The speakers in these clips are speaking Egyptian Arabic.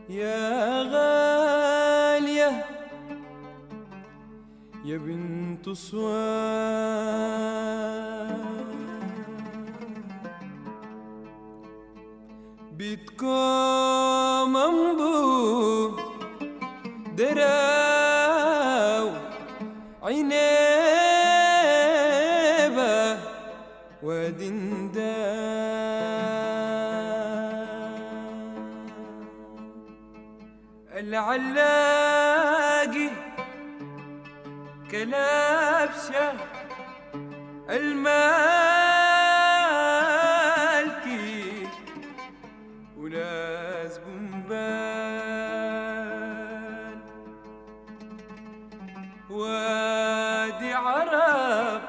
يا غالية يا بنت صوان بيتكم انبو دراو عنيبة ودندان العلاقي كلابشة المالكي وناس بنبان وادي عرب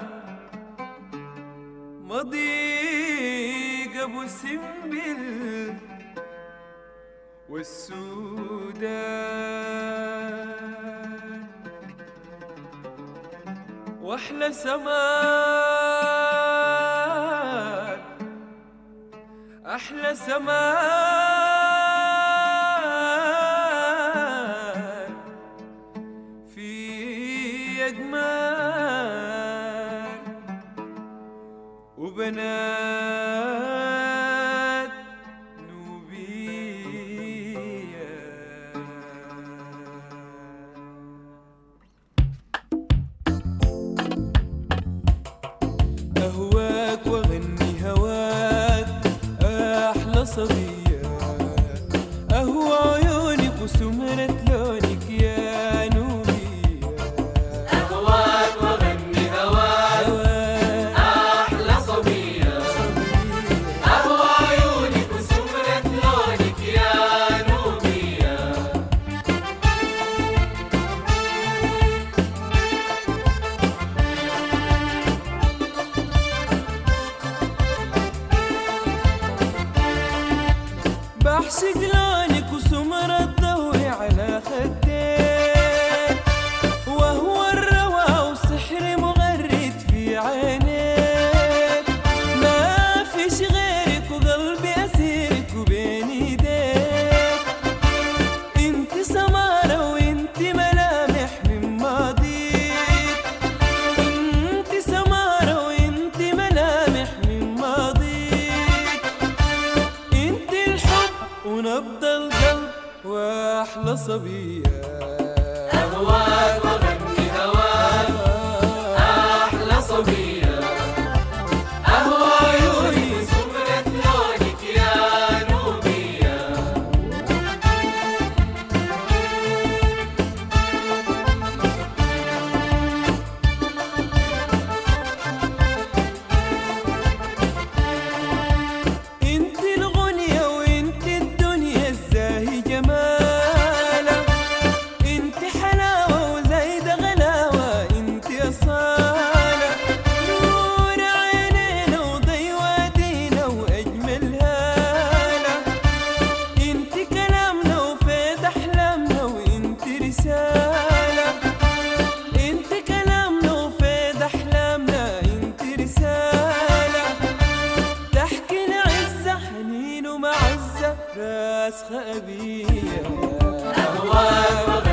مضيق ابو سمبل والسودان واحلى سمان احلى سمان في اجمال وبنات نوبية أهواك وأغني هواك أحلى صبية أهوى عيونك وسمرة لونك يا نوبية أهواك وغني هواك هواك أحلى صبية أهوى عيونك وسمرة لونك يا نوبية بعشق لونك وسمر الضوء على خدك وهو الروى وسحر مغرد في عينيك ما فيش غيرك وقلبي أسيرك وبين ايديك انت سمارة وانت ملامح من ماضيك انت سمارة وانت ملامح من ماضيك انت الحب ونبض القلب واحلى صبية أهواك وغني هواك أحلى صبية أهوى عيونك وسمرة لونك يا نوبية انت الغنية وانت الدنيا الزاهي جمالة انت حلاوة وزايدة غلاوة انت أصالة نور عينينا وضي وادينا وأجمل هالة انت كلامنا وفيد أحلامنا وانت رسالة انت كلامنا وفيد أحلامنا انت رسالة تحكي العزة حنين ومعزة راس خبية أهواك وغني